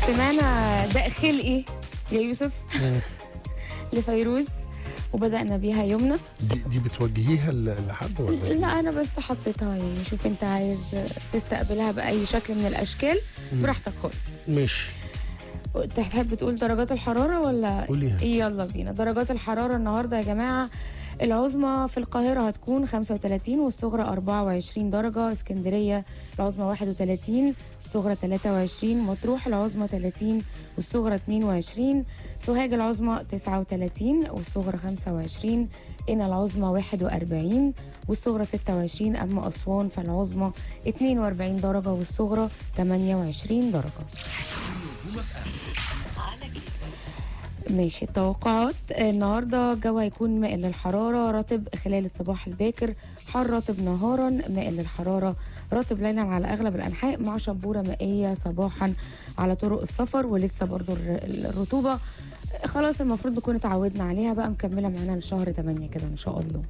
سمعنا داء خلقي يا يوسف لفيروز وبدأنا بيها يومنا دي, دي بتوجهيها ل- لحد ولا إيه؟ لا أنا بس حطيتها يعني شوف أنت عايز تستقبلها بأي شكل من الأشكال براحتك خالص ماشي تحب تقول درجات الحرارة ولا قوليها. يلا بينا درجات الحرارة النهاردة يا جماعة العظمى في القاهرة هتكون 35 والصغرى 24 درجة اسكندرية العظمى 31 الصغرى 23 مطروح العظمى 30 والصغرى 22 سوهاج العظمى 39 والصغرى 25 قنا العظمى 41 والصغرى 26 أما أسوان فالعظمى 42 درجة والصغرى 28 درجة ماشي التوقعات النهارده الجو هيكون مائل للحراره رطب خلال الصباح الباكر حر رطب نهارا مائل للحراره رطب ليلا على اغلب الانحاء مع شبوره مائيه صباحا على طرق السفر ولسه برضو الر- الرطوبه خلاص المفروض نكون اتعودنا عليها بقى مكمله معانا لشهر 8 كده ان شاء الله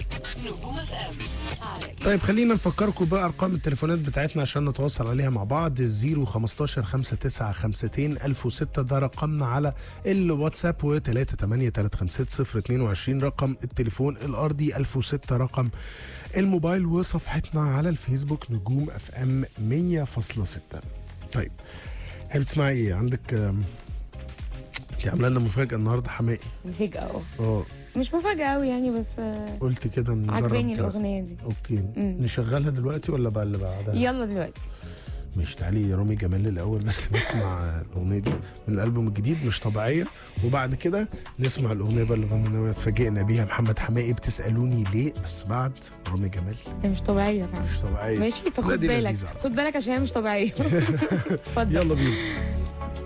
طيب خلينا نفكركم بارقام التليفونات بتاعتنا عشان نتواصل عليها مع بعض 015 5952 1006 ده رقمنا على الواتساب و3835022 رقم التليفون الارضي 1006 رقم الموبايل وصفحتنا على الفيسبوك نجوم اف ام 100.6 طيب هل بتسمعي ايه عندك آم، انت عامله لنا مفاجاه النهارده حمائي مفاجاه اه اه مش مفاجاه قوي يعني بس آه، قلت كده نجرب عجباني كده. الاغنيه دي اوكي مم. نشغلها دلوقتي ولا بقى اللي بعدها يلا دلوقتي مش تعالي يا رامي جمال الاول بس نسمع الاغنيه دي من الالبوم الجديد مش طبيعيه وبعد كده نسمع الاغنيه بقى اللي غنى اتفاجئنا بيها محمد حماقي بتسالوني ليه بس بعد رامي جمال هي مش طبيعيه فعلا مش طبيعيه ماشي لا، فخد دي بالك لذيذة على خد بالك عشان هي مش طبيعيه اتفضل يلا بينا